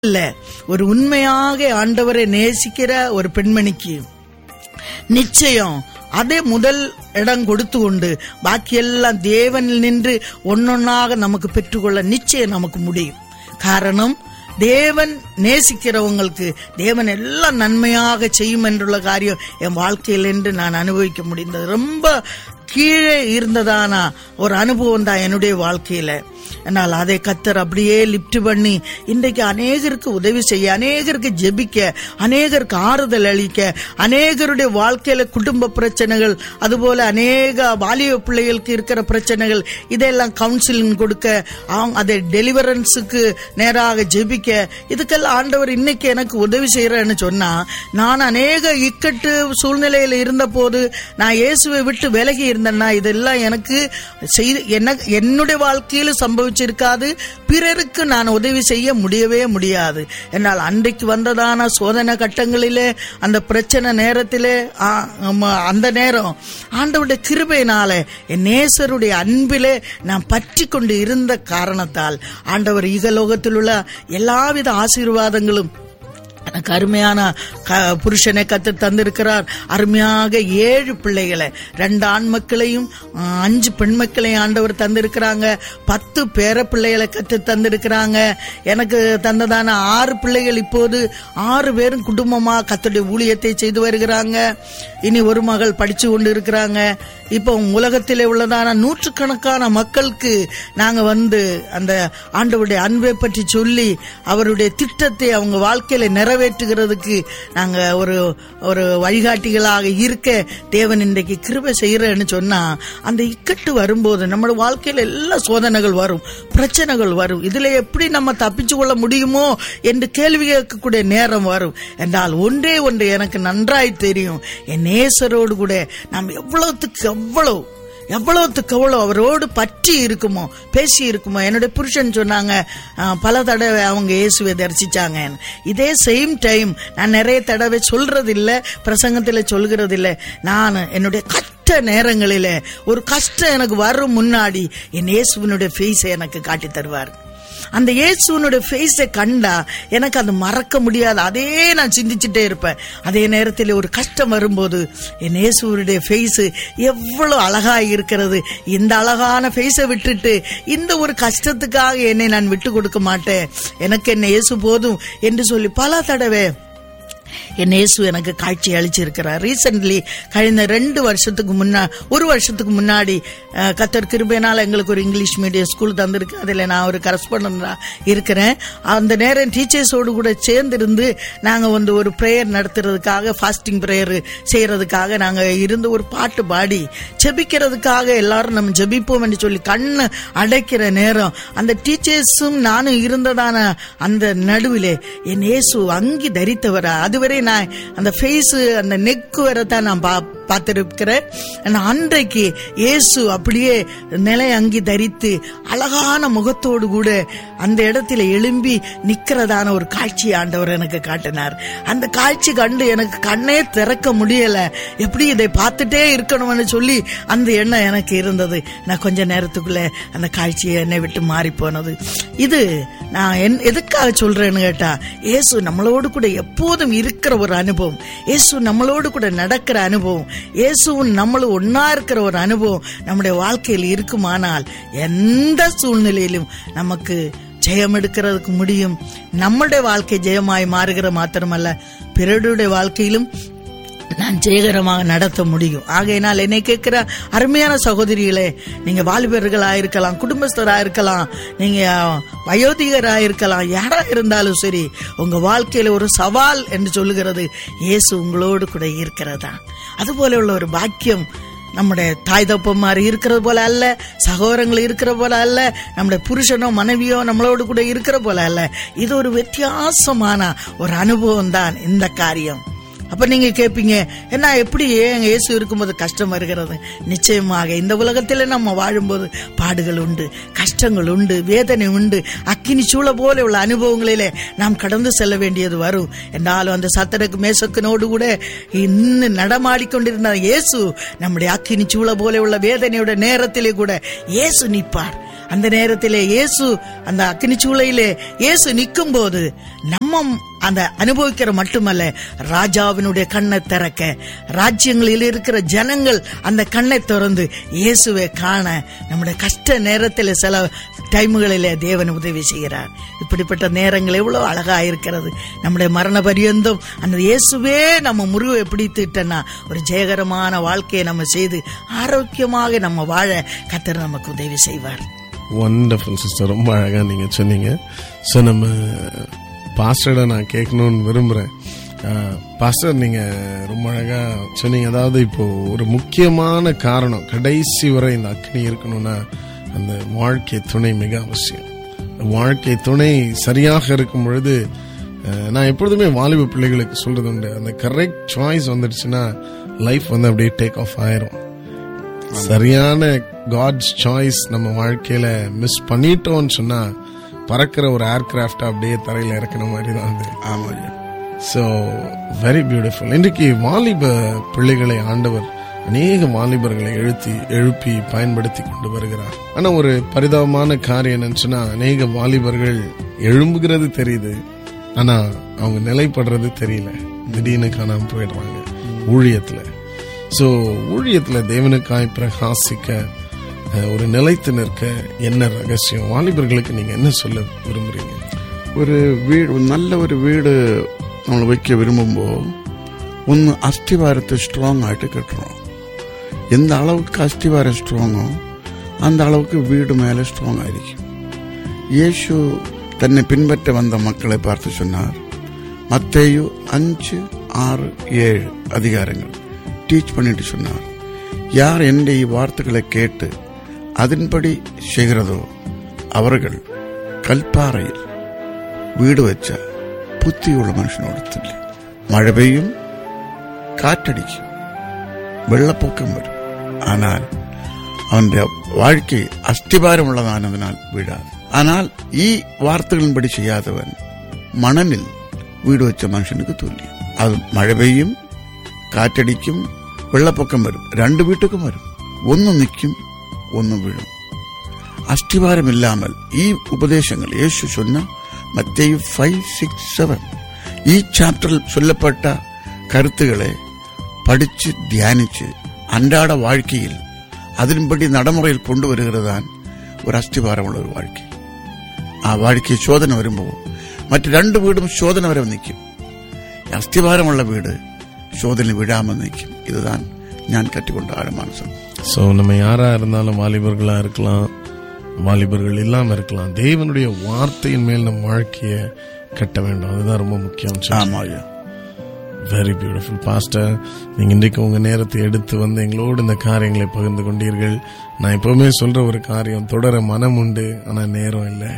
இல்ல ஒரு உண்மையாக ஆண்டவரை நேசிக்கிற ஒரு பெண்மணிக்கு நிச்சயம் அதே முதல் இடம் கொடுத்து கொண்டு பாக்கியெல்லாம் தேவனில் நின்று ஒன்னொன்னாக நமக்கு பெற்றுக்கொள்ள நிச்சயம் நமக்கு முடியும் காரணம் தேவன் நேசிக்கிறவங்களுக்கு தேவன் எல்லாம் நன்மையாக செய்யும் என்றுள்ள காரியம் என் வாழ்க்கையில் என்று நான் அனுபவிக்க முடிந்தது ரொம்ப கீழே இருந்ததானா ஒரு அனுபவம் தான் என்னுடைய வாழ்க்கையில என்னால் அதை கத்தர் அப்படியே லிப்ட் பண்ணி இன்றைக்கு அநேகருக்கு உதவி செய்ய அநேகருக்கு ஜெபிக்க அநேகருக்கு ஆறுதல் அளிக்க அநேகருடைய வாழ்க்கையில குடும்ப பிரச்சனைகள் அதுபோல அநேக வாலிப பிள்ளைகளுக்கு இருக்கிற பிரச்சனைகள் இதெல்லாம் கவுன்சிலிங் கொடுக்க அவங்க அதை டெலிவரன்ஸுக்கு நேராக ஜெபிக்க இதுக்கெல்லாம் ஆண்டவர் இன்னைக்கு எனக்கு உதவி செய்யறேன்னு சொன்னா நான் அநேக இக்கட்டு சூழ்நிலையில இருந்த போது நான் இயேசுவை விட்டு விலகி இருந்தேன்னா இதெல்லாம் எனக்கு செய்து என்ன என்னுடைய வாழ்க்கையில சம்பவிச்சிருக்காது பிறருக்கு நான் உதவி செய்ய முடியவே முடியாது என்னால் அன்றைக்கு வந்ததான சோதனை கட்டங்களிலே அந்த பிரச்சனை நேரத்திலே ஆ, ஆமா, அந்த நேரம் ஆண்டவருடைய கிருபையினால என் நேசருடைய அன்பிலே நான் பற்றி கொண்டு இருந்த காரணத்தால் ஆண்டவர் ஈகலோகத்தில் உள்ள எல்லாவித ஆசீர்வாதங்களும் எனக்கு அருமையான க- புருஷனை கத்து தந்திருக்கிறார் அருமையாக ஏழு பிள்ளைகளை ரெண்டு ஆண் மக்களையும் ஆ, அஞ்சு பெண் மக்களையும் ஆண்டவர் தந்திருக்கிறாங்க பத்து பேர பிள்ளைகளை கத்து தந்திருக்கிறாங்க எனக்கு தந்ததான ஆறு பிள்ளைகள் இப்போது ஆறு பேரும் குடும்பமா கத்துடைய ஊழியத்தை செய்து வருகிறாங்க இனி ஒரு மகள் படிச்சு கொண்டு இருக்கிறாங்க இப்போ உலகத்திலே உள்ளதான நூற்றுக்கணக்கான மக்களுக்கு நாங்க வந்து அந்த ஆண்டவருடைய அன்பை பற்றி சொல்லி அவருடைய திட்டத்தை அவங்க வாழ்க்கையில நிறைவேற்றுகிறதுக்கு நாங்க ஒரு ஒரு வழிகாட்டிகளாக இருக்க தேவன் இன்றைக்கு கிருபை செய்யறேன்னு சொன்னா அந்த இக்கட்டு வரும்போது நம்மளோட வாழ்க்கையில எல்லா சோதனைகள் வரும் பிரச்சனைகள் வரும் இதுல எப்படி நம்ம தப்பிச்சு கொள்ள முடியுமோ என்று கேள்வி கேட்கக்கூடிய நேரம் வரும் என்றால் ஒன்றே ஒன்று எனக்கு நன்றாய் தெரியும் என் நேசரோடு கூட நாம் எவ்வளவுத்துக்கு எவ்வளவு எவ்வளவுத்துக்கு எவ்வளோ அவரோடு பற்றி இருக்குமோ பேசி இருக்குமோ என்னுடைய புருஷன் சொன்னாங்க ஆ, பல தடவை அவங்க இயேசுவை தரிசிச்சாங்க இதே சேம் டைம் நான் நிறைய தடவை சொல்றது இல்ல பிரசங்கத்துல சொல்கிறது இல்ல நான் என்னுடைய கஷ்ட நேரங்களில ஒரு கஷ்டம் எனக்கு வரும் முன்னாடி என் இயேசுவினுடைய ஃபேஸை எனக்கு காட்டி தருவார் அந்த இயேசுனுடைய ஃபேஸை கண்டா எனக்கு அது மறக்க முடியாது அதே நான் சிந்திச்சுட்டே இருப்பேன் அதே நேரத்தில் ஒரு கஷ்டம் வரும்போது என் இயேசுனுடைய ஃபேஸ் எவ்வளவு அழகா இருக்கிறது இந்த அழகான ஃபேஸை விட்டுட்டு இந்த ஒரு கஷ்டத்துக்காக என்னை நான் விட்டு கொடுக்க மாட்டேன் எனக்கு என்ன இயேசு போதும் என்று சொல்லி பல தடவை என் இயேசு எனக்கு காட்சி அளிச்சிருக்கிறார் ரீசென்ட்லி கழிந்த ரெண்டு வருஷத்துக்கு முன்னா ஒரு வருஷத்துக்கு முன்னாடி அஹ், கத்தர் கிருபையினால எங்களுக்கு ஒரு இங்கிலீஷ் மீடியம் ஸ்கூல் தந்திருக்கு அதில் நான் ஒரு கரஸ்பாண்டா இருக்கிறேன் அந்த நேரம் டீச்சர்ஸோடு கூட சேர்ந்திருந்து நாங்கள் வந்து ஒரு ப்ரேயர் நடத்துறதுக்காக ஃபாஸ்டிங் ப்ரேயர் செய்யறதுக்காக நாங்கள் இருந்து ஒரு பாட்டு பாடி ஜெபிக்கிறதுக்காக எல்லாரும் நம்ம ஜெபிப்போம் என்று சொல்லி கண்ணு அடைக்கிற நேரம் அந்த டீச்சர்ஸும் நானும் இருந்ததான அந்த நடுவிலே என் இயேசு அங்கி தரித்தவரா அதுவரை நான் அந்த ஃபேஸ் அந்த நெக் வரை தான் நான் பா பார்த்திருக்கிறேன் ஆனா அன்றைக்கு இயேசு அப்படியே நிலை அங்கி தரித்து அழகான முகத்தோடு கூட அந்த இடத்துல எழும்பி நிக்கிறதான ஒரு காட்சி ஆண்டவர் எனக்கு காட்டினார் அந்த காட்சி கண்டு எனக்கு கண்ணே திறக்க முடியல எப்படி இதை பார்த்துட்டே இருக்கணும்னு சொல்லி அந்த எண்ணம் எனக்கு இருந்தது நான் கொஞ்ச நேரத்துக்குள்ள அந்த காட்சி என்னை விட்டு மாறி போனது இது நான் என் எதுக்காக சொல்றேன்னு கேட்டா இயேசு நம்மளோடு கூட எப்போதும் இருக்கிற ஒரு அனுபவம் இயேசு நம்மளோடு கூட நடக்கிற அனுபவம் இயேசுவும் நம்மளும் ஒன்னா இருக்கிற ஒரு அனுபவம் நம்முடைய வாழ்க்கையில் இருக்குமானால் எந்த சூழ்நிலையிலும் நமக்கு ஜெயம் எடுக்கிறதுக்கு முடியும் நம்முடைய வாழ்க்கை ஜெயமாய் மாறுகிற மாத்திரமல்ல பிறருடைய வாழ்க்கையிலும் நான் ஜெயகரமாக நடத்த முடியும் ஆகையினால் என்னை கேட்கிற அருமையான சகோதரிகளே நீங்க வாலிபர்களா இருக்கலாம் குடும்பஸ்தரா இருக்கலாம் நீங்க வயோதிகரா இருக்கலாம் யாரா இருந்தாலும் சரி உங்க வாழ்க்கையில ஒரு சவால் என்று சொல்லுகிறது இயேசு உங்களோடு கூட இருக்கிறதா அதுபோல உள்ள ஒரு பாக்கியம் நம்முடைய தாய் தப்பமாரி இருக்கிறது போல அல்ல சகோதரங்கள் இருக்கிற போல அல்ல நம்முடைய புருஷனோ மனைவியோ நம்மளோடு கூட இருக்கிற போல அல்ல இது ஒரு வித்தியாசமான ஒரு அனுபவம் தான் இந்த காரியம் அப்ப நீங்க கேட்பீங்க என்ன எப்படி ஏன் இயேசு இருக்கும்போது கஷ்டம் வருகிறது நிச்சயமாக இந்த உலகத்தில் நம்ம வாழும்போது பாடுகள் உண்டு கஷ்டங்கள் உண்டு வேதனை உண்டு அக்கினி சூளை போல உள்ள அனுபவங்களிலே நாம் கடந்து செல்ல வேண்டியது வரும் என்றாலும் அந்த சத்தருக்கு மேசக்கனோடு கூட இன்னும் நடமாடிக்கொண்டிருந்த இயேசு நம்முடைய அக்கினி சூளை போல உள்ள வேதனையோட நேரத்திலே கூட இயேசு நிற்பார் அந்த நேரத்திலே இயேசு அந்த அக்னி சூளையிலே இயேசு நிற்கும் போது நம்ம அந்த அனுபவிக்கிற மட்டுமல்ல ராஜாவினுடைய கண்ணை திறக்க ராஜ்யங்களில் இருக்கிற ஜனங்கள் அந்த கண்ணை திறந்து இயேசுவை காண நம்முடைய கஷ்ட நேரத்தில் சில டைம்களிலே தேவன் உதவி செய்கிறார் இப்படிப்பட்ட நேரங்கள் எவ்வளவு அழகா இருக்கிறது நம்முடைய மரண பரியந்தம் அந்த இயேசுவே நம்ம முருகை பிடித்துட்டனா ஒரு ஜெயகரமான வாழ்க்கையை நம்ம செய்து ஆரோக்கியமாக நம்ம வாழ கத்தர் நமக்கு உதவி செய்வார் ஒண்டர்ஃபுல் சிஸ்டர் ரொம்ப அழகாக நீங்கள் சொன்னீங்க ஸோ நம்ம பாஸ்டர்ட நான் கேட்கணும்னு விரும்புகிறேன் பாஸ்டர் நீங்கள் ரொம்ப அழகாக சொன்னீங்க அதாவது இப்போ ஒரு முக்கியமான காரணம் கடைசி வரை இந்த அக்னி இருக்கணும்னா அந்த வாழ்க்கை துணை மிக அவசியம் வாழ்க்கை துணை சரியாக இருக்கும் பொழுது அஹ், நான் எப்பொழுதுமே வாலிப பிள்ளைகளுக்கு சொல்றது உண்டு அந்த கரெக்ட் சாய்ஸ் வந்துடுச்சுன்னா லைஃப் வந்து அப்படியே டேக் ஆஃப் ஆயிரும் சரியான காட்ஸ் சாய்ஸ் நம்ம வாழ்க்கையில மிஸ் பண்ணிட்டோம்னு சொன்னா பறக்கிற ஒரு ஏர்கிராஃப்ட் அப்படியே தரையில இறக்குன மாதிரி தான் அது ஆமாம் ஸோ வெரி பியூட்டிஃபுல் இன்றைக்கு வாலிப பிள்ளைகளை ஆண்டவர் அநேக வாலிபர்களை எழுத்தி எழுப்பி பயன்படுத்தி கொண்டு வருகிறார் ஆனா ஒரு பரிதாபமான காரியம் என்னன்னு சொன்னா அநேக வாலிபர்கள் எழும்புகிறது தெரியுது ஆனா அவங்க நிலைப்படுறது தெரியல திடீர்னு காணாம போயிடுறாங்க ஊழியத்துல ஸோ ஊழியத்துல தேவனுக்காய் பிரகாசிக்க அஹ், ஒரு நிலைத்து நிற்க என்ன ரகசியம் வாலிபர்களுக்கு நீங்க என்ன சொல்ல விரும்புறீங்க ഒരു വീട് ഒരു നല്ല ഒരു വീട് നമ്മൾ വയ്ക്ക വിരുമ്പുമ്പോൾ ഒന്ന് അസ്ഥിവാരത്തെ സ്ട്രോങ് ആയിട്ട് കെട്ടണം எந்த அளவுக்கு அஸ்திவாரம் ஸ்ட்ராங்கோ அந்த அளவுக்கு வீடு மேலே ஸ்ட்ராங் ஆയിരിക്കും இயேசு தன்னை பின்பற்ற வந்த மக்களை பார்த்து சொன்னார் மத்தேயு அஞ்சு ஆறு ஏழு அதிகாரங்கள் டீச் பண்ணிட்டு சொன்னார் யார் என்ற வார்த்தைகளை கேட்டு அதன்படி செய்கிறதோ அவர்கள் கல்பாறையில் വീട് വെച്ച ബുദ്ധിയുള്ള മനുഷ്യനോട് തുല്യം മഴ പെയ്യും കാറ്റടിക്കും വെള്ളപ്പൊക്കം വരും ஆனால் അവന്റെ വാഴ്ക്കை അസ്ഥിഭാരമുള്ളതാണതിനാൽ വീഴാതെ ஆனால் ഈ വാർത്തകളിൻപടി ചെയ്യാത്തവൻ മണലിൽ വീട് വെച്ച മനുഷ്യനുക്ക് തുല്യം അത് മഴ പെയ്യും കാറ്റടിക്കും വെള്ളപ്പൊക്കം വരും രണ്ട് വീട്ടുക്കും വരും ഒന്ന് നിൽക്കും ഒന്ന് വീഴും அஸ்திவாரமில்லாமல் ஈ உபதேசங்கள் இயேசு சொன்ன மத்தேயு ஃபைவ் சிக்ஸ் செவன் ഈ ചാപ്റ്ററിൽ ചൊല്ലപ്പെട്ട കരുത്തുകളെ പഠിച്ച് ധ്യാനിച്ച് അன்றாட வாழ்க்கையில் അതിനുപടി നടമുറയിൽ കൊണ്ടുവരുகிறതാണ് ഒരു അസ്ഥിഭാരമുള്ള ഒരു வாழ்க்கை ആ வாழ்க்கை ശോധന വരുമ്പോൾ മറ്റ് രണ്ട് വീടും ശോധന വരെ നിൽക്കും അസ്ഥിഭാരമുള്ള വീട് ശോധന വിടാമെന്ന് നിൽക്കും ഇതാണ് ഞാൻ കറ്റുകൊണ്ട ആഴமான സത്യം ஸோ நம்ம யாரா இருந்தாலும் வாலிபர்களா இருக்கலாம் வாலிபர்கள் இல்லாம இருக்கலாம் தேவனுடைய வார்த்தையின் மேல் நம் வாழ்க்கைய கட்ட வேண்டும் அதுதான் ரொம்ப முக்கியம் ஆமாய்யா வெரி பியூட்டிஃபுல் பாஸ்டர் நீங்க இன்றைக்கு உங்க நேரத்தை எடுத்து வந்து எங்களோடு இந்த காரியங்களை பகிர்ந்து கொண்டீர்கள் நான் எப்பவுமே சொல்ற ஒரு காரியம் தொடர மனம் உண்டு ஆனா நேரம் இல்லை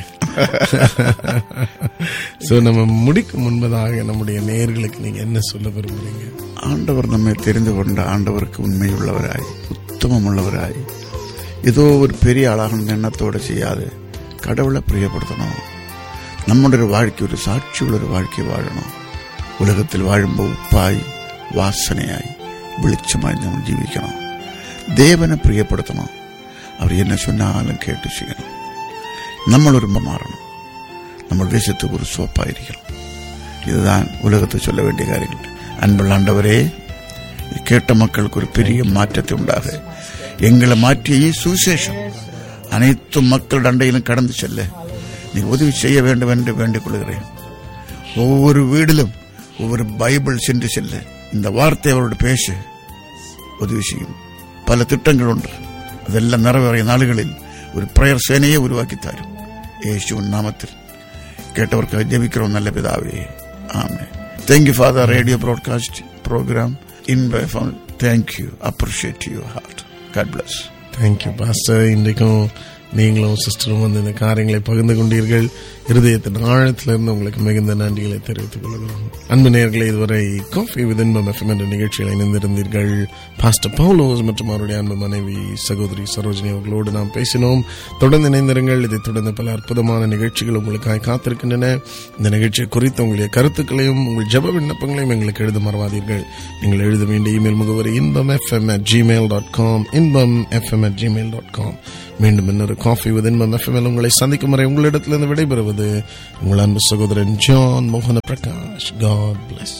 சோ நம்ம முடிக்கும் முன்பதாக நம்முடைய நேர்களுக்கு நீங்க என்ன சொல்ல விரும்புறீங்க ആണ്ടവർ നമ്മെ തിരിഞ്ഞുകൊണ്ട് ആണ്ടവർക്ക് ഉണ്മയുള്ളവരായി ഉത്തമമുള്ളവരായി ഏതോ ഒരു പെരിയ ആളാകണമെന്ന എണ്ണത്തോടെ ചെയ്യാതെ കടവുളെ പ്രിയപ്പെടുത്തണോ നമ്മുടെ ഒരു വാഴ്ക്ക ഒരു സാക്ഷിയുള്ള ഒരു വാഴ്ക്ക വാഴണോ ഉലകത്തിൽ വാഴുമ്പോൾ ഉപ്പായി വാസനയായി വെളിച്ചമായി നമ്മൾ ജീവിക്കണം ദേവനെ പ്രിയപ്പെടുത്തണം അവർ എന്നെ சொன்னாலும் കേട്ട് ചെയ്യണം നമ്മൾ ഒരുമ്പ മാറണം നമ്മൾ ദേശத்துக்கு ஒரு சோப்பாയിരിക്കണം இதுதான் உலகத்தை சொல்ல வேண்டிய காரியங்கள் அன்புள்ள ஆண்டவரே இது கேட்ட மக்களுக்கு ஒரு பெரிய மாற்றத்தை உண்டாக எங்களை மாற்றிய ஈ சுவிசேஷம் அனைத்து மக்கள் அண்டையிலும் கடந்து செல்ல நீ உதவி செய்ய வேண்டும் என்று வேண்டிக் கொள்கிறேன் ஒவ்வொரு வீடிலும் ஒவ்வொரு பைபிள் சென்று செல்ல இந்த வார்த்தை அவரோடு பேச உதவி செய்யும் பல திட்டங்கள் உண்டு அதெல்லாம் நிறைவேறிய நாളുகளில் ஒரு பிரயர் சேனையை உருவாக்கி தரும் യേശുവിൻ നാമത്തിൽ കേട്ടവർക്ക് ജപിக்கிறோம் நல்ல பிதாவே amen thank you father radio broadcast program in by thank you appreciate your heart god bless thank you pastor இன்றைக்கும் நீங்களும் சிஸ்டரும் வந்து இந்த காரியங்களை பகிர்ந்து கொண்டீர்கள் இருதயத்தின் ஆழத்திலிருந்து உங்களுக்கு மிகுந்த நன்றிகளை தெரிவித்துக் கொள்கிறோம் அன்பு நேயர்களே இதுவரை காஃபி வித் இன்பம் எஃப்எம் என்ற நிகழ்ச்சியில் இணைந்திருந்தீர்கள் பாஸ்டர் பவுலோஸ் மற்றும் அவருடைய அன்பு மனைவி சகோதரி சரோஜினி அவர்களோடு நாம் பேசினோம் தொடர்ந்து இணைந்திருங்கள் இதைத் தொடர்ந்து பல அற்புதமான நிகழ்ச்சிகள் உங்களுக்காக காத்திருக்கின்றன இந்த நிகழ்ச்சி குறித்த உங்களுடைய கருத்துக்களையும் உங்கள் ஜெப விண்ணப்பங்களையும் எங்களுக்கு எழுத மறவாதீர்கள் நீங்கள் எழுத வேண்டிய இமெயில் முகவரி Inbam FM at Gmail dot com Inbam FM at Gmail dot com மீண்டும் இன்னொரு காஃபி வித் இன்பம் எஃப்எம்எல் உங்களை சந்திக்கும் வரை உங்களிடத்திலிருந்து விடைபெறுவது உங்கள் அன்பு சகோதரன் ஜான் மோகன பிரகாஷ் காட் பிளஸ்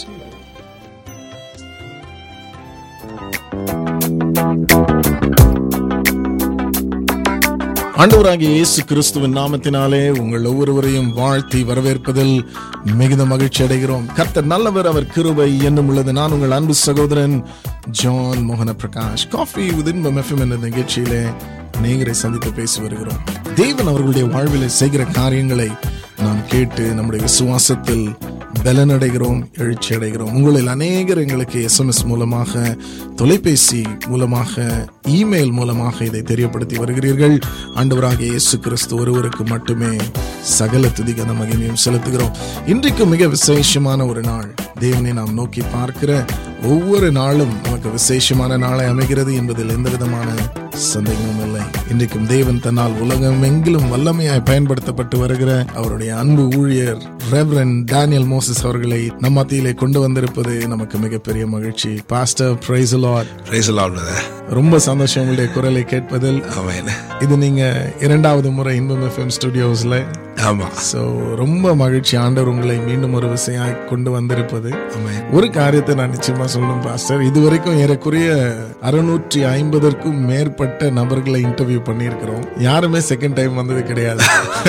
ஆண்டவராகிய இயேசு கிறிஸ்துவின் நாமத்தினாலே உங்கள் ஒவ்வொருவரையும் வாழ்த்தி வரவேற்பதில் மிகுந்த மகிழ்ச்சி அடைகிறோம் கர்த்தர் நல்லவர் அவர் கிருபை என்னும் உள்ளது நான் உங்கள் அன்பு சகோதரன் ஜான் மோகன Prakash coffee with Inbam FM என்ற நிகழ்ச்சியிலே அநேகரை சந்தித்து பேசி வருகிறோம் தேவன் அவர்களுடைய வாழ்வில் செய்கிற காரியங்களை நாம் கேட்டு நம்முடைய விசுவாசத்தில் பலனடைகிறோம் எழுச்சி அடைகிறோம் உங்களில் அநேகர் எங்களுக்கு எஸ்எம்எஸ் மூலமாக தொலைபேசி மூலமாக இமெயில் மூலமாக இதை தெரியப்படுத்தி வருகிறீர்கள் ஆண்டவராகிய இயேசு கிறிஸ்து ஒருவருக்கு மட்டுமே சகல துதிகன மகிமையும் செலுத்துகிறோம் இன்றைக்கு மிக விசேஷமான ஒரு நாள் தேவனை நாம் நோக்கி பார்க்கிற ஒவ்வொரு நாளும் நமக்கு விசேஷமான நாளை அமைகிறது என்பதில் எந்த விதமான சந்தேகமும் இல்லை இன்றைக்கும் தேவன் தன்னால் உலகம் எங்கிலும் வல்லமையாய் பயன்படுத்தப்பட்டு வருகிற அவருடைய அன்பு ஊழியர் ரெவரன் டேனியல் மோசஸ் அவர்களை நம் மத்தியிலே கொண்டு வந்திருப்பது நமக்கு மிகப்பெரிய மகிழ்ச்சி pastor praise Lord praise Lord brother ரொம்ப சந்தோஷம் உங்களுடைய குரலை கேட்பதில் ஆமென் இது நீங்க இரண்டாவது முறை இன்பம் எஃப்எம் ஸ்டுடியோஸ்ல ஆமா சோ ரொம்ப மகிழ்ச்சி ஆண்டவர் உங்களை மீண்டும் ஒரு விஷயம் கொண்டு வந்திருப்பது ஆமென் ஒரு காரியத்தை நான் நிச்சயமா சொல்லணும் பாஸ்டர் இதுவரைக்கும் ஏறக்குறைய அறுநூற்றி ஐம்பதற்கும் மேற்பட்ட நபர்களை இன்டர்வியூ பண்ணியிருக்கிறோம் யாருமே செகண்ட் டைம் வந்தது கிடையாது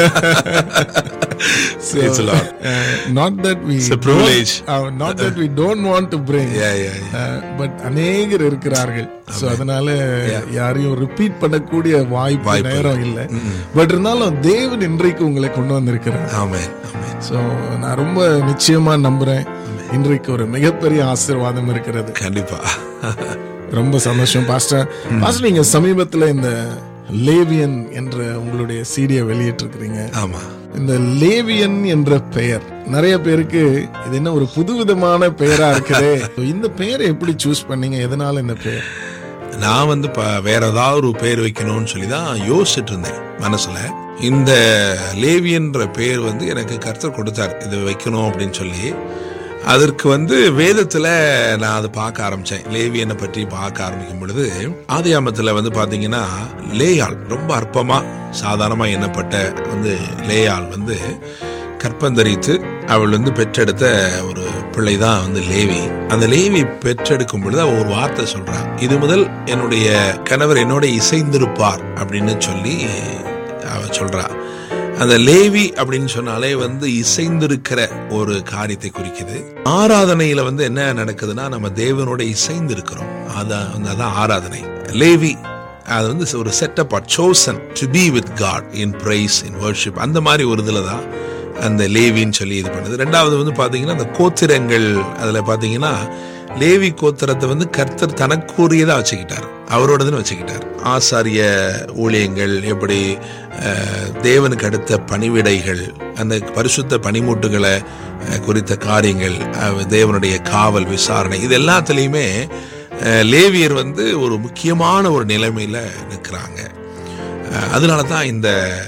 Praise the Lord. Not that we It's a privilege. Not that we don't want to bring Yeah, yeah, yeah. But அநேகர் இருக்கிறார்கள் சோ அதனால யாரையும் ரிப்பீட் பண்ணக்கூடிய வாய்ப்பு வாய்ப்பு நேரம் இல்ல பட் இருந்தாலும் தேவன் இன்றைக்கு உங்களை கொண்டு வந்திருக்கிறார் ஆமென் ஆமென் சோ நான் ரொம்ப நிச்சயமா நம்புறேன் இன்றைக்கு ஒரு மிகப்பெரிய ஆசீர்வாதம் இருக்கிறது கண்டிப்பா ரொம்ப சந்தோஷம் பாஸ்டர் பாஸ்டர் நீங்க சமீபத்துல இந்த லேவியன் என்ற உங்களுடைய சீடியை வெளியிட்டிருக்கிறீங்க ஆமா இந்த லேவியன் என்ற பெயர் நிறைய பேருக்கு இது என்ன ஒரு புதுவிதமான பெயரா இருக்குதே இந்த பெயரை எப்படி சூஸ் பண்ணீங்க எதனால இந்த பெயர் நான் வந்து ப- வேற ஏதாவது ஒரு பேர் வைக்கணும்னு சொல்லி தான் யோசிச்சுட்டு இருந்தேன் மனசுல இந்த லேவியன்ற பேர் வந்து எனக்கு கர்த்தர் கொடுத்தார் இது வைக்கணும் அப்படின்னு சொல்லி அதற்கு வந்து வேதத்துல நான் அதை பார்க்க ஆரம்பிச்சேன் லேவியனை பற்றி பார்க்க ஆரம்பிக்கும் பொழுது ஆதியாமத்துல வந்து பாத்தீங்கன்னா லேயாள் ரொம்ப அற்பமா சாதாரணமா எண்ணப்பட்ட வந்து லேயாள் வந்து கற்பந்தரித்து அவள் வந்து பெற்றெடுத்த ஒரு பிள்ளை தான் வந்து லேவி அந்த லேவி பெற்றெடுக்கும் பொழுது அவ ஒரு வார்த்தை சொல்றா இது முதல் என்னுடைய கணவர் என்னோட இசைந்திருப்பார் அப்படின்னு சொல்லி அவ சொல்றா அந்த லேவி அப்படின்னு சொன்னாலே வந்து இசைந்திருக்கிற ஒரு காரியத்தை குறிக்குது ஆராதனையில வந்து என்ன நடக்குதுன்னா நம்ம தேவனோட இசைந்திருக்கிறோம் அதான் அதான் ஆராதனை லேவி அது வந்து ஒரு setup chosen to be with God in praise in worship அந்த மாதிரி ஒரு இதுல தான் அந்த லேவின்னு சொல்லி இது பண்ணுது ரெண்டாவது வந்து பாத்தீங்கன்னா அந்த கோத்திரங்கள் அதுல பாத்தீங்கன்னா லேவி கோத்திரத்தை வந்து கர்த்தர் தனக்குரியதா வச்சுக்கிட்டார் அவரோடதுன்னு வச்சுக்கிட்டார் ஆசாரிய ஊழியங்கள் எப்படி அஹ், தேவனுக்கு அடுத்த பணிவிடைகள் அந்த பரிசுத்த பனிமூட்டுகளை அஹ், குறித்த காரியங்கள் அஹ், தேவனுடைய காவல் விசாரணை இது எல்லாத்துலேயுமே அஹ், லேவியர் வந்து ஒரு முக்கியமான ஒரு நிலைமையில நிற்கிறாங்க அதனால தான் இந்த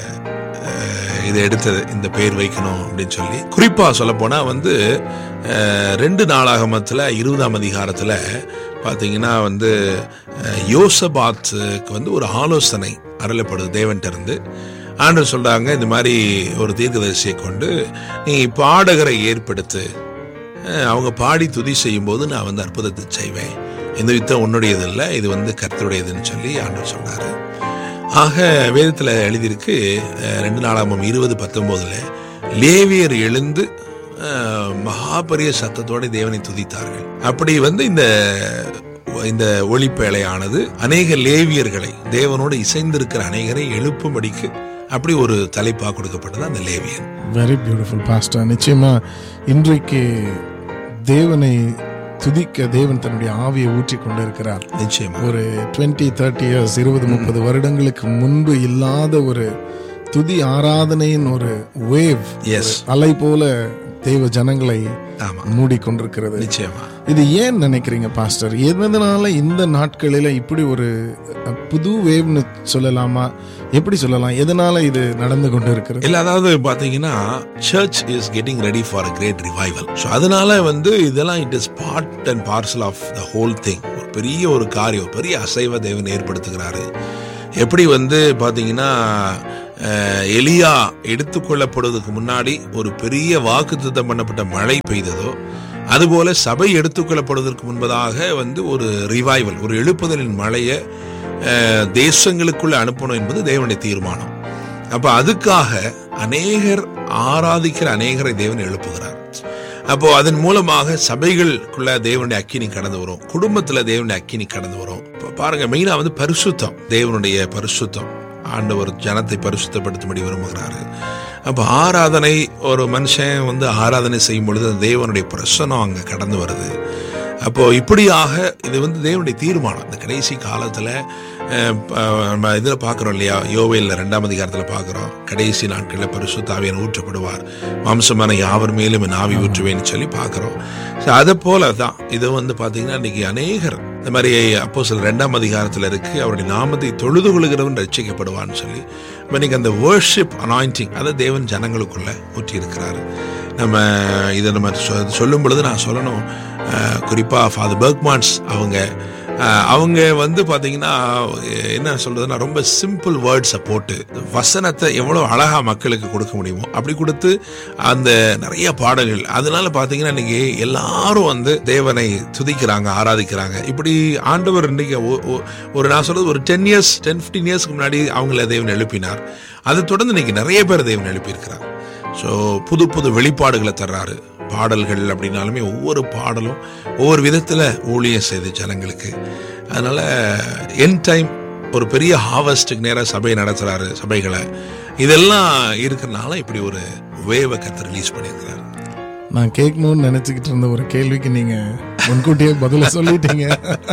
அஹ், இதை எடுத்தது இந்த பேர் வைக்கணும் அப்படின்னு சொல்லி குறிப்பா சொல்ல போனா வந்து அஹ், ரெண்டு நாளாகமத்துல இருபதாம் அதிகாரத்துல பாத்தீங்கன்னா வந்து அஹ், யோசபாத்துக்கு வந்து ஒரு ஆலோசனை அருளப்படுது தேவன்ட்ட இருந்து ஆண்டவர் சொல்றாங்க இந்த மாதிரி ஒரு தீர்க்கதரிசியை கொண்டு நீ பாடகரை ஏற்படுத்து அஹ், அவங்க பாடி துதி செய்யும் போது நான் வந்து அற்புதத்தை செய்வேன் இந்த யுத்தம் உன்னுடையது இல்லை இது வந்து கர்த்தருடையதுன்னு சொல்லி ஆண்டவர் சொல்றாரு ஆக வேதத்துல எழுதியிருக்கு அஹ், ரெண்டு நாளாமம் இருபது பத்தொன்பதுல லேவியர் எழுந்து அஹ், மகாபரிய சத்தத்தோட தேவனை துதித்தார்கள் அப்படி வந்து இந்த இந்த ஒளிப்பேழையானது அநேக லேவியர்களை தேவனோடு இசைந்திருக்கிற அநேகரை எழுப்பும்படிக்கு அப்படி ஒரு தலைப்பா கொடுக்கப்பட்டது அந்த லேவியன் வெரி பியூட்டிஃபுல் பாஸ்டர் நிச்சயமா இன்றைக்கு தேவனை துதிக்க தேவன் தன்னுடைய ஆவியை ஊற்றி கொண்டு இருக்கிறார் நிச்சயமா ஒரு டுவெண்ட்டி தேர்ட்டி இயர்ஸ் இருபது முப்பது வருடங்களுக்கு முன்பு இல்லாத ஒரு துதி ஆராதனையின் ஒரு வேவ் எஸ் அலை போல தெய்வ ஜனங்களை ஆமா மூடிக்கொண்டிருக்கிறது நிச்சயமா இது ஏன் நினைக்கிறீங்க பாஸ்டர் எதனால இந்த நாட்களில இப்படி ஒரு அஹ், புது வேவ்னு சொல்லலாமா எப்படி சொல்லலாம் எதனால இது நடந்து கொண்டு இருக்கிறது இல்ல அதாவது பாத்தீங்கன்னா church is getting ready for a great revival so அதனால வந்து இதெல்லாம் it is part and parcel of the whole thing ஒரு பெரிய ஒரு காரியம் பெரிய அசைவ தேவன் ஏற்படுத்துகிறாரு எப்படி வந்து பாத்தீங்கன்னா அஹ், எலியா எடுத்துக்கொள்ளப்படுவதற்கு முன்னாடி ஒரு பெரிய வாக்குத்தத்தம் பண்ணப்பட்ட மழை பெய்ததோ அதுபோல சபை எடுத்துக்கொள்ளப்படுவதற்கு முன்பதாக வந்து ஒரு ரிவைவல் ஒரு எழுப்புதலின் மழையை அஹ், தேசங்களுக்குள்ள அனுப்பணும் என்பது தேவனுடைய தீர்மானம் அப்ப அதுக்காக அநேகர் ஆராதிக்கிற அநேகரை தேவன் எழுப்புகிறார் அப்போ அதன் மூலமாக சபைகளுக்குள்ள தேவனுடைய அக்கினி கடந்து வரும் குடும்பத்துல தேவனுடைய அக்கினி கடந்து வரும் இப்ப பாருங்க மெயினா வந்து பரிசுத்தம் தேவனுடைய பரிசுத்தம் ஆண்டவர் ஜனத்தை பரிசுத்தப்படுத்தும்படி விரும்புகிறாரு அப்ப ஆராதனை ஒரு மனுஷன் வந்து ஆராதனை செய்யும் பொழுது அந்த தேவனுடைய பிரசனம் அங்க கடந்து வருது அப்போ இப்படியாக இது வந்து தேவனுடைய தீர்மானம் இந்த கடைசி காலத்துல அஹ், ப- நம்ம இதில் பார்க்குறோம் இல்லையா யோவேல ரெண்டாம் அதிகாரத்தில் பார்க்குறோம் கடைசி நாட்களில் பரிசுத்தாவியன் ஊற்றப்படுவார் மாம்சமான யாவர் மேலும் என் ஆவி ஊற்றுவேன்னு சொல்லி பார்க்குறோம் ஸோ அதை போல தான் இது வந்து பார்த்தீங்கன்னா இன்னைக்கு அநேகர் இந்த மாதிரி அப்போ சில ரெண்டாம் அதிகாரத்தில் இருக்கு அவருடைய நாமத்தை தொழுது கொள்கிறவன் ரட்சிக்கப்படுவான்னு சொல்லி இப்போ இன்னைக்கு அந்த வேர்ஷிப் அனாயிண்டிங் அதை தேவன் ஜனங்களுக்குள்ள ஊற்றி இருக்கிறாரு நம்ம இதை நம்ம சொ- சொல்லும் பொழுது நான் சொல்லணும் அஹ், குறிப்பா ஃபாதர் பர்க்மான்ஸ் அவங்க அஹ், அவங்க வந்து பாத்தீங்கன்னா அஹ், என்ன சொல்றதுன்னா ரொம்ப சிம்பிள் வேர்ட்ஸை போட்டு வசனத்தை எவ்வளவு அழகா மக்களுக்கு கொடுக்க முடியுமோ அப்படி கொடுத்து அந்த நிறைய பாடல்கள் அதனால பாத்தீங்கன்னா இன்னைக்கு எல்லாரும் வந்து தேவனை துதிக்கிறாங்க ஆராதிக்கிறாங்க இப்படி ஆண்டவர் இன்னைக்கு ஒ- ஒ- ஒரு நான் சொல்றது ஒரு டென் இயர்ஸ் டென் ஃபிஃப்டீன் இயர்ஸ்க்கு முன்னாடி அவங்கள தேவன் எழுப்பினார் அதை தொடர்ந்து இன்னைக்கு நிறைய பேர் தேவன் எழுப்பியிருக்கிறார் ஸோ புது புது வெளிப்பாடுகளை தர்றாரு பாடல்கள் அப்படின்னாலுமே ஒவ்வொரு பாடலும் ஒவ்வொரு விதத்தில் ஊழியம் செய்து ஜனங்களுக்கு அதனால என் டைம் ஒரு பெரிய ஹார்வெஸ்ட்டுக்கு நேராக சபையை நடத்துறாரு சபைகளை இதெல்லாம் இருக்கிறனால இப்படி ஒரு வேவை கத்து ரிலீஸ் பண்ணியிருக்கிறாரு நான் கேட்கணும்னு நினைச்சுக்கிட்டு இருந்த ஒரு கேள்விக்கு நீங்க முன்கூட்டியே பதில சொல்லிட்டீங்க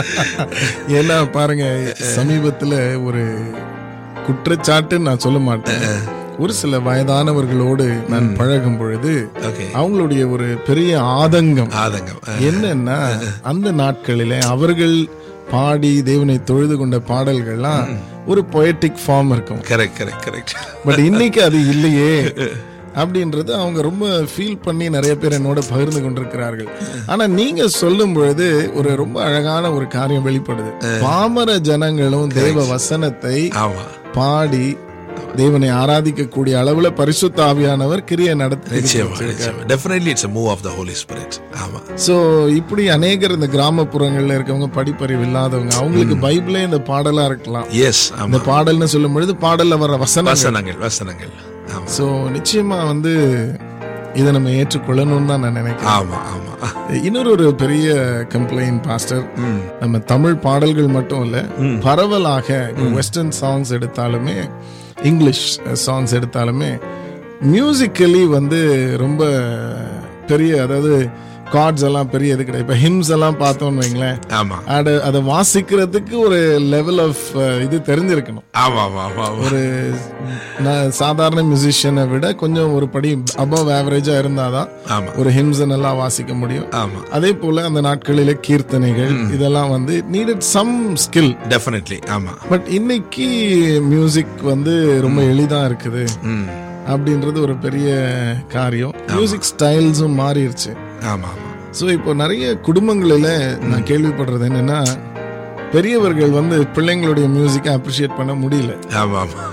ஏன்னா பாருங்க சமீபத்துல ஒரு குற்றச்சாட்டு நான் சொல்ல மாட்டேன் ஒரு சில வயதானவர்களோடு நான் பழகும் பொழுது ஓகே அவங்களுடைய ஒரு பெரிய ஆதங்கம் ஆதங்கம் என்னன்னா அந்த நாட்களிலே அவர்கள் பாடி தேவனை தொழுது கொண்ட பாடல்கள்லாம் ஒரு பொயட்டிக் ஃபார்ம் இருக்கும் கரெக்ட் கரெக்ட் கரெக்ட் பட் இன்னைக்கு அது இல்லையே அப்படின்றது அவங்க ரொம்ப ஃபீல் பண்ணி நிறைய பேர் என்னோட பகிர்ந்து கொண்டிருக்கிறார்கள் ஆனா நீங்க சொல்லும் பொழுது ஒரு ரொம்ப அழகான ஒரு காரியம் வெளிப்படுது பாமர ஜனங்களும் தேவ வசனத்தை ஆமா பாடி தேவனை ஆராதிக்கக்கூடிய அளவுல பரிசுத்த ஆவியானவர் கிரியை நடத்தி நிச்சயமா நிச்சயமா definitely it's move of the Holy Spirit ஆமா சோ இப்படி அநேகர் இந்த கிராமப்புறங்கள்ல இருக்கவங்க படிப்பறிவு இல்லாதவங்க அவங்களுக்கு பைபிளே இந்த பாடலா இருக்கலாம் எஸ் இந்த ஆமா பாடல்னு சொல்லும் பொழுது பாடல்ல வர வசனம் வசனங்கள் வசனங்கள் ஆமா சோ நிச்சயமா வந்து இதை நம்ம ஏற்றுக்கொள்ளணும்னு தான் நான் நினைக்கிறேன் ஆமா ஆமா இன்னொரு ஒரு பெரிய கம்ப்ளைண்ட் பாஸ்டர் ம் நம்ம தமிழ் பாடல்கள் மட்டும் இல்ல பரவலாக வெஸ்டர்ன் சாங்ஸ் எடுத்தாலுமே இங்கிலீஷ் சாங்ஸ் எடுத்தாலுமே மியூசிக்கலி வந்து ரொம்ப பெரிய அதாவது கார்ட்ஸ் எல்லாம் பெரிய இது கிடையாது இப்போ ஹிம்ஸ் எல்லாம் பார்த்தோம்னு வைங்களேன் ஆமா அதை அதை வாசிக்கிறதுக்கு ஒரு லெவல் ஆஃப் இது தெரிஞ்சிருக்கணும் ஆமா ஆமா ஆமா ஆமா ஒரு நான் சாதாரண மியூசிஷியனை விட கொஞ்சம் ஒரு படி அபவ் ஆவரேஜா இருந்தாதான் ஆமா ஒரு ஹிம்ஸ் நல்லா வாசிக்க முடியும் ஆமா அதே போல அந்த நாட்களில கீர்த்தனைகள் இதெல்லாம் வந்து நீடட் சம் ஸ்கில் டெஃபினெட்லி ஆமா பட் இன்னைக்கு மியூசிக் வந்து ரொம்ப எளிதா இருக்குது ம் அப்படின்றது ஒரு பெரிய காரியம் மியூசிக் ஸ்டைல்ஸும் மாறிடுச்சு ஆமா ஆமா ஸோ இப்போ நிறைய குடும்பங்களில் நான் கேள்விப்படுறது என்னன்னா பெரியவர்கள் வந்து பிள்ளைங்களுடைய மியூசிக்கை அப்ரிஷியேட் பண்ண முடியல ஆமா ஆமா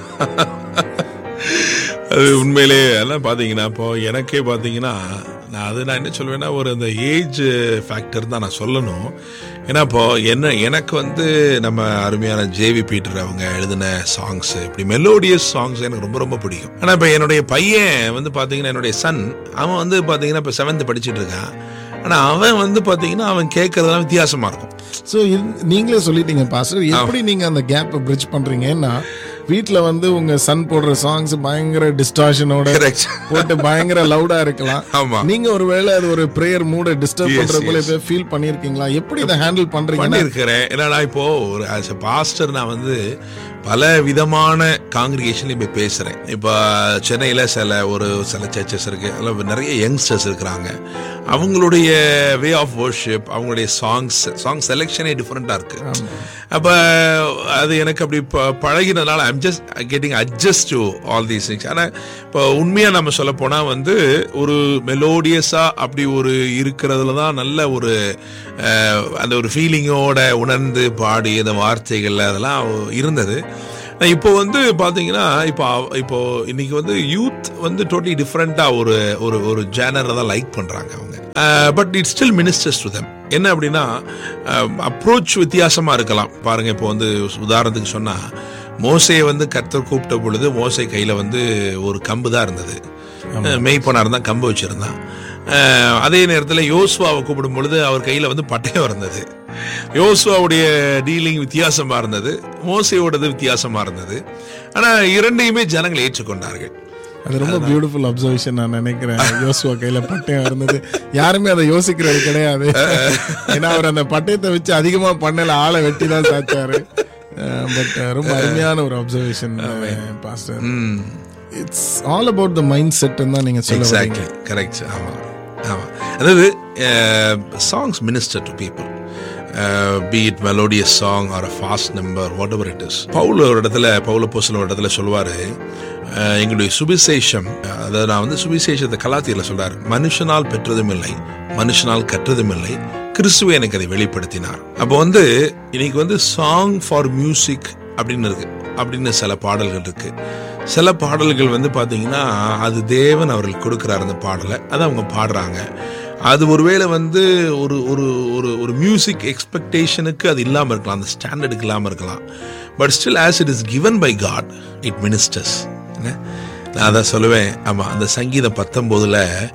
அது உண்மையிலே எல்லாம் பாத்தீங்கன்னா இப்போ எனக்கே பாத்தீங்கன்னா நான் அது நான் என்ன சொல்லுவேன்னா ஒரு அந்த ஏஜ் ஃபேக்டர் தான் நான் சொல்லணும் ஏன்னா இப்போ என்ன எனக்கு வந்து நம்ம அருமையான ஜேவி பீட்டர் அவங்க எழுதின சாங்ஸ் இப்படி மெலோடியஸ் சாங்ஸ் எனக்கு ரொம்ப ரொம்ப பிடிக்கும் ஆனா இப்போ என்னுடைய பையன் வந்து பாத்தீங்கன்னா என்னுடைய சன் அவன் வந்து பாத்தீங்கன்னா இப்போ செவன்த் படிச்சிட்டு இருக்கான் ஆனா அவன் வந்து பாத்தீங்கன்னா அவன் கேட்கறதெல்லாம் வித்தியாசமா இருக்கும் ஸோ நீங்களே சொல்லிட்டீங்க பாஸ்டர் எப்படி நீங்க அந்த கேப்பை பிரிட்ஜ் பண்றீங்கன்னா வீட்ல வந்து உங்க சன் போடுற சாங்ஸ் பயங்கர டிஸ்டார்ஷனோட Correct. போட்டு பயங்கர லவுடா இருக்கலாம் ஆமா நீங்க ஒருவேளை அது ஒரு பிரேயர் மூட டிஸ்டர்ப் Yes, பண்ற போல yes. ஃபீல் பண்ணிருக்கீங்களா எப்படி இதை ஹேண்டில் பண்றீங்கன்னா பண்ணியிருக்கிறேன் ஏன்னா நான் இப்போ ஒரு ஆஸ் எ பாஸ்டர் நான் வந்து பல விதமான காங்கிரிகேஷன்ல போய் பேசுறேன் இப்போ சென்னையில சில ஒரு சில சர்ச்சஸ் இருக்கு அதில் நிறைய யங்ஸ்டர்ஸ் இருக்கிறாங்க அவங்களுடைய வே ஆஃப் வர்ஷிப் அவங்களுடைய சாங்ஸ் சாங் செலெக்ஷனே டிஃப்ரெண்டா இருக்கு அப்ப அது எனக்கு அப்படி ப- பழகினதுனால I'm just getting adjust to all these things ஆனா இப்போ உண்மையா நம்ம சொல்ல போனா வந்து ஒரு மெலோடியஸா அப்படி ஒரு இருக்கிறதுல தான் நல்ல ஒரு அஹ், அந்த ஒரு ஃபீலிங்கோட உணர்ந்து பாடி அந்த வார்த்தைகள் அதெல்லாம் இருந்தது நான் இப்போ வந்து பாத்தீங்கன்னா இப்போ அவ- இப்போ இன்னைக்கு வந்து யூத் வந்து டோட்டலி டிஃப்ரெண்டா ஒரு ஒரு ஒரு ஜேனரை தான் லைக் பண்றாங்க அவங்க but it still ministers to them என்ன அப்படின்னா அப்ரோச் வித்தியாசமா இருக்கலாம் பாருங்க இப்போ வந்து உதாரணத்துக்கு சொன்னா மோசையை வந்து கர்த்தர் கூப்பிட்ட பொழுது மோசை கையில வந்து ஒரு கம்பு தான் இருந்தது மெய்ப்பனா இருந்தா கம்பு வச்சிருந்தான் அஹ், அதே நேரத்தில் யோசுவாவை கூப்பிடும் பொழுது அவர் கையில வந்து பட்டயம் இருந்தது யோசுவாவுடைய டீலிங் வித்தியாசமா இருந்தது மோசையோடது வித்தியாசமா இருந்தது ஆனா இரண்டையுமே ஜனங்கள் ஏற்றுக்கொண்டார்கள் அது ரொம்ப பியூட்டிஃபுல் அப்சர்வேஷன் நான் நினைக்கிறேன் யோசுவா கையில பட்டயம் இருந்தது யாருமே அதை யோசிக்கிறது கிடையாது ஏன்னா அவர் அந்த பட்டயத்தை வச்சு அதிகமா பண்ணல ஆளை வெட்டி தான் சாச்சாரு பட் ரொம்ப அருமையான ஒரு observation pastor hmm it's all about the mindset தான் நீங்க சொல்ல வரீங்க எக்ஸாக்ட்லி கரெக்ட் ஆமா ஆமா அதாவது songs minister to people be it melodious song or a fast number whatever it is Paul ஒரு இடத்துல பவுல போசல் ஒரு இடத்துல சொல்லுவாரு அஹ், எங்களுடைய சுவிசேஷம் அதாவது நான் வந்து சுவிசேஷத்தை கலாத்தியில் சொல்றாரு மனுஷனால் பெற்றதும் இல்லை மனுஷனால் கற்றதும் இல்லை கிறிஸ்துவே எனக்கு அதை வெளிப்படுத்தினார் அப்போ வந்து இன்னைக்கு வந்து சாங் ஃபார் மியூசிக் அப்படின்னு இருக்கு அப்படின்னு சில பாடல்கள் இருக்கு சில பாடல்கள் வந்து பாத்தீங்கன்னா அது தேவன் அவர்கள் கொடுக்கிறார் அந்த பாடலை அதை அவங்க பாடுறாங்க அது ஒருவேளை வந்து ஒரு ஒரு ஒரு ஒரு மியூசிக் எக்ஸ்பெக்டேஷனுக்கு அது இல்லாமல் இருக்கலாம் அந்த ஸ்டாண்டர்டுக்கு இல்லாமல் இருக்கலாம் but still as it is given by God it ministers என்ன நான் அதான் சொல்லுவேன் ஆமாம் அந்த சங்கீதம் பத்தொம்போதில்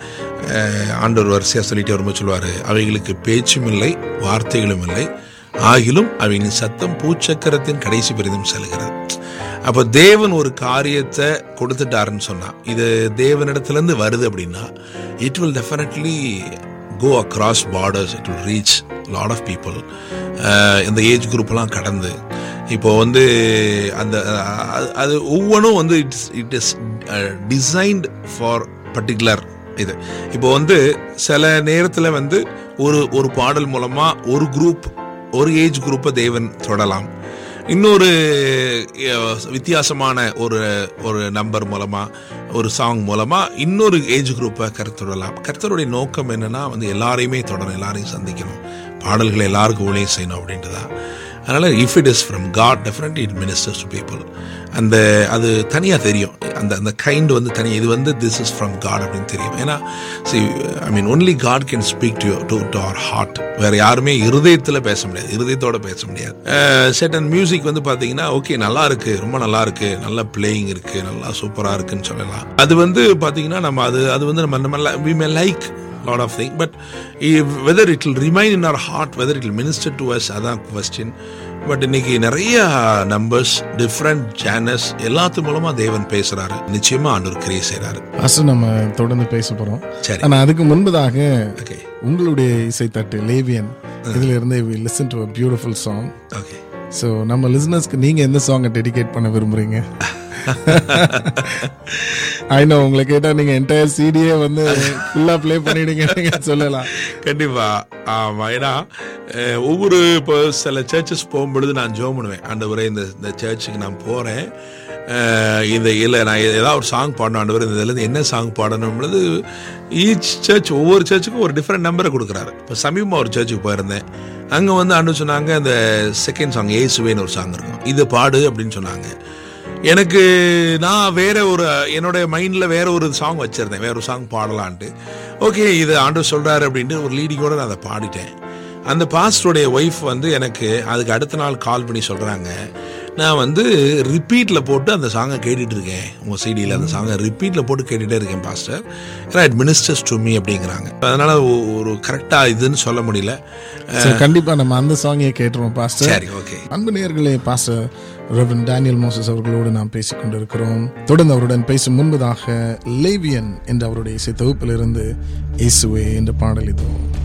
ஆண்டவர் வரிசையாக சொல்லிட்டு வரும்போது சொல்லுவார் அவைகளுக்கு பேச்சும் இல்லை வார்த்தைகளும் இல்லை ஆகிலும் அவைகளின் சத்தம் பூச்சக்கரத்தின் கடைசி பெரிதும் செல்கிறது அப்போ தேவன் ஒரு காரியத்தை கொடுத்துட்டாருன்னு சொன்னா இது தேவனிடத்திலிருந்து வருது அப்படின்னா it will definitely go across borders it will reach lot of people இந்த ஏஜ் குரூப்லாம் கடந்து இப்போ வந்து அந்த அஹ், அது- அது ஒவ்வொன்றும் வந்து it's it is designed for particular இது இப்போ வந்து சில நேரத்தில் வந்து ஒரு ஒரு பாடல் மூலமா ஒரு குரூப் ஒரு ஏஜ் குரூப்பை தேவன் தொடலாம் இன்னொரு அஹ், வித்தியாசமான ஒரு ஒரு நம்பர் மூலமா ஒரு சாங் மூலமா இன்னொரு ஏஜ் குரூப்பை கருத்துடலாம் கர்த்தருடைய நோக்கம் என்னன்னா வந்து எல்லாரையுமே தொடரும் எல்லாரையும் சந்திக்கணும் பாடல்களை எல்லாருக்கும் ஊழியம் செய்யணும் அப்படின்ட்டு தான் அதனால if it is from God definitely it ministers to people அந்த அது தனியாக தெரியும் அந்த அந்த கைண்ட் வந்து தனியாக இது வந்து திஸ் இஸ் ஃப்ரம் காட் அப்படின்னு தெரியும் ஏன்னா see I mean only God can speak to to to our heart வேற யாருமே இருதயத்தில் பேச முடியாது இருதயத்தோட பேச முடியாது செட்டன் மியூசிக் வந்து பார்த்தீங்கன்னா ஓகே நல்லா இருக்கு ரொம்ப நல்லா இருக்கு நல்ல பிளேயிங் இருக்கு நல்லா சூப்பராக இருக்குன்னு சொல்லலாம் அது வந்து பார்த்தீங்கன்னா நம்ம அது அது வந்து நம்ம நம்ம we may like lot of things but if, whether it will remain in our heart whether it will minister to us அதான் கொஸ்டின் பட் இன்னைக்கு நிறைய நம்பர்ஸ் டிஃப்ரெண்ட் சேனல்ஸ் எல்லாத்து மூலமா தேவன் பேசுறாரு நிச்சயமா ஆண்டவர் கிரியை செய்றாரு பாஸ்டர் நம்ம தொடர்ந்து பேச போறோம் சரி ஆனா அதுக்கு முன்பதாக ஓகே உங்களுடைய இசைத்தட்டு லேவியன் இதுல இருந்து we listen to beautiful song okay so நம்ம லிசனர்ஸ்க்கு நீங்க எந்த சாங்கை டெடிகேட் பண்ண விரும்புறீங்க ஐ நோ உங்களை கேட்டா நீங்க என்டையர் சிடியே வந்து ஃபுல்லா ப்ளே பண்ணிடுங்க நீங்க சொல்லலாம் கண்டிப்பா ஆமா ஏன்னா அஹ், ஒவ்வொரு இப்போ சில சர்ச்சஸ் போகும்பொழுது நான் ஜோம் பண்ணுவேன் ஆண்டவரே இந்த இந்த சர்ச்சுக்கு நான் போறேன் அஹ், இந்த இல்லை நான் ஏதாவது ஒரு சாங் பாடணும் ஆண்டவர் இந்த இதுலேருந்து என்ன சாங் பாடணும் பொழுது ஈச் சர்ச் ஒவ்வொரு சர்ச்சுக்கும் ஒரு டிஃப்ரெண்ட் நம்பரை கொடுக்குறாரு இப்போ சமீபமாக ஒரு சர்ச்சுக்கு போயிருந்தேன் அங்கே வந்து ஆண்டு சொன்னாங்க அந்த செகண்ட் சாங் ஏசுவேன்னு ஒரு சாங் இருக்கும் இது பாடு அப்படின்னு சொன்னாங்க எனக்கு நான் வேற ஒரு என்னோட மைண்ட்ல வேற ஒரு சாங் வச்சிருந்தேன் வேற ஒரு சாங் பாடலான்ட்டு ஓகே இது ஆண்டவர் சொல்றாரு அப்படின்ட்டு ஒரு லீடிங்கோட நான் அதை பாடிட்டேன் அந்த பாஸ்டருடைய ஒய்ஃப் வந்து எனக்கு அதுக்கு அடுத்த நாள் கால் பண்ணி சொல்றாங்க நான் வந்து ரிப்பீட்ல போட்டு அந்த சாங்கை கேட்டுட்டு இருக்கேன் உங்க சிடியில் அந்த சாங்கை ரிப்பீட்ல போட்டு கேட்டுட்டே இருக்கேன் பாஸ்டர் ஏன்னா இட் மினிஸ்டர்ஸ் டு மீ அப்படிங்கிறாங்க அதனால ஒ- ஒரு கரெக்டா இதுன்னு சொல்ல முடியல So, கண்டிப்பா நம்ம அந்த சாங்கே கேட்டுருவோம் பாஸ்டர் சரி ஓகே அன்பு நேயர்களே பாஸ்டர் ரெவரன் டேனியல் மோசஸ் அவர்களோடு நாம் பேசிக் கொண்டிருக்கிறோம் தொடர்ந்து அவருடன் பேசும் முன்பதாக லேவியன் என்ற அவருடைய இசை தொகுப்பிலிருந்து இயேசுவே என்ற பாடல் இதோ